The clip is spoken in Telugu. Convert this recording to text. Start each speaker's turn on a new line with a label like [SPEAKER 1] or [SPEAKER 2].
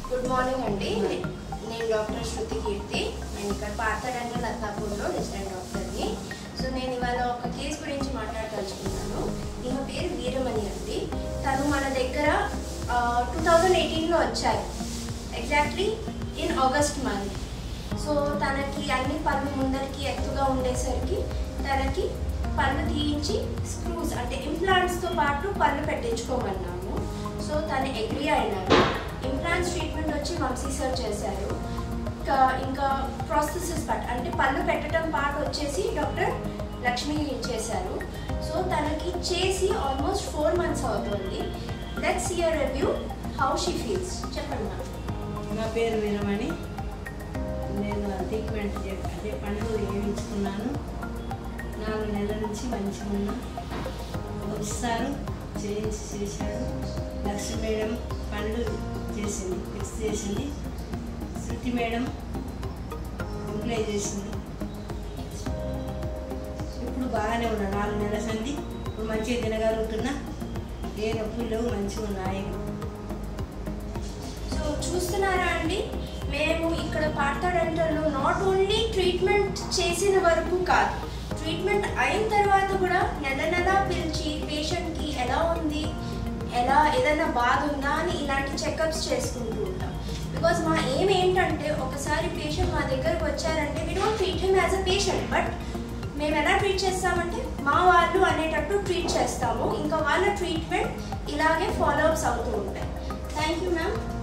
[SPEAKER 1] గుడ్ మార్నింగ్ అండి నేను డాక్టర్ శృతి కీర్తి నేను ఇక్కడ పాతడంగ లతాపూర్లో రెసిడెంట్ డాక్టర్ని సో నేను ఇవాళ ఒక కేసు గురించి మాట్లాడదలుచుకున్నాను ఈమె పేరు వీరమణి అండి తను మన దగ్గర టూ థౌజండ్ ఎయిటీన్లో వచ్చారు exactly in August month so తనకి అన్ని పళ్ళు ముందరికి ఎత్తుగా ఉండేసరికి తనకి పళ్ళు తీయించి స్క్రూస్ అంటే ఇంప్లాంట్స్తో పాటు పళ్ళు పెట్టించుకోమన్నాము సో తను అగ్రి అయినారు ఇంప్లాంట్స్ ట్రీట్మెంట్ వచ్చి వంశీ సార్ చేశారు ఇంకా ఇంకా ప్రాసెసెస్ పార్ట్ అంటే పళ్ళు పెట్టడం పార్ట్ వచ్చేసి డాక్టర్ లక్ష్మి చేశారు సో తనకి చేసి ఆల్మోస్ట్ ఫోర్ మంత్స్ అవుతుంది let's year review how she feels చెప్పండి మ్యామ్
[SPEAKER 2] నా పేరు వీరమణి నేను ట్రీట్మెంట్ చే- అదే పండుగ వేయించుకున్నాను నాలుగు నెలల నుంచి మంచిగా ఉన్నా వచ్చారు చేయించి చేశాడు లక్ష్మి మేడం పండ్లు చేసింది ఫిక్స్ చేసింది శృతి మేడం ఎంప్లాయ్ చేసింది ఇప్పుడు బాగానే ఉన్నా నాలుగు నెలల సంది ఇప్పుడు మంచిగా తినగలుగుతున్నా ఏ నొప్పులు లేవు మంచిగా ఉన్నాయి
[SPEAKER 1] సో చూస్తున్నారా అండి మేము ఇక్కడ పార్తా డెంటల్లో నాట్ ఓన్లీ ట్రీట్మెంట్ చేసిన వరకు కాదు ట్రీట్మెంట్ అయిన తర్వాత కూడా నెల నెల పిలిచి పేషెంట్కి ఎలా ఉంది ఎలా ఏదైనా బాధ ఉందా అని ఇలాంటి చెకప్స్ చేసుకుంటూ ఉంటాం బికాజ్ మా ఏం ఏంటంటే ఒకసారి పేషెంట్ మా దగ్గరకు వచ్చారంటే we don't treat him as a patient but మేము ఎలా ట్రీట్ చేస్తామంటే మా వాళ్ళు అనేటట్టు ట్రీట్ చేస్తాము ఇంకా వాళ్ళ ట్రీట్మెంట్ ఇలాగే ఫాలో అప్స్ అవుతూ ఉంటాయి థ్యాంక్ యూ మ్యామ్